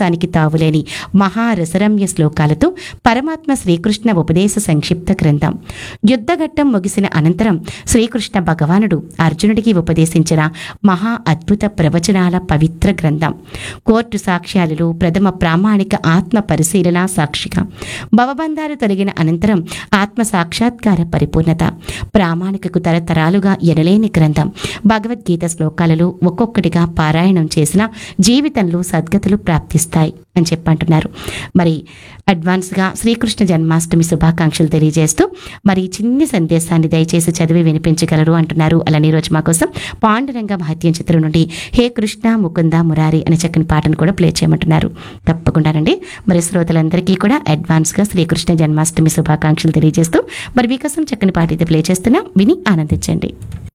ఉపన్యాసానికి తావులేని మహారసరమ్య శ్లోకాలతో పరమాత్మ శ్రీకృష్ణ ఉపదేశ సంక్షిప్త గ్రంథం యుద్ధఘట్టం ముగిసిన అనంతరం శ్రీకృష్ణ భగవానుడు అర్జునుడికి ఉపదేశించిన మహా అద్భుత ప్రవచనాల పవిత్ర గ్రంథం కోర్టు సాక్ష్యాలలో ప్రథమ ప్రామాణిక ఆత్మ పరిశీలన సాక్షిగా భవబంధాలు తొలగిన అనంతరం ఆత్మ సాక్షాత్కార పరిపూర్ణత ప్రామాణికకు తరతరాలుగా ఎనలేని గ్రంథం భగవద్గీత శ్లోకాలలో ఒక్కొక్కటిగా పారాయణం చేసిన జీవితంలో సద్గతులు ప్రాప్తిస్తాయి అని చెప్పంటున్నారు మరి అడ్వాన్స్గా శ్రీకృష్ణ జన్మాష్టమి శుభాకాంక్షలు తెలియజేస్తూ మరి చిన్ని సందేశాన్ని దయచేసి చదివి వినిపించగలరు అంటున్నారు అలానే ఈ రోజు మా కోసం పాండురంగ మహత్యం చిత్రం నుండి హే కృష్ణ ముకుంద మురారి అనే చక్కని పాటను కూడా ప్లే చేయమంటున్నారు తప్పకుండానండి మరి శ్రోతలందరికీ కూడా అడ్వాన్స్గా శ్రీకృష్ణ జన్మాష్టమి శుభాకాంక్షలు తెలియజేస్తూ మరి మీకోసం చక్కని పాట అయితే ప్లే చేస్తున్నాం విని ఆనందించండి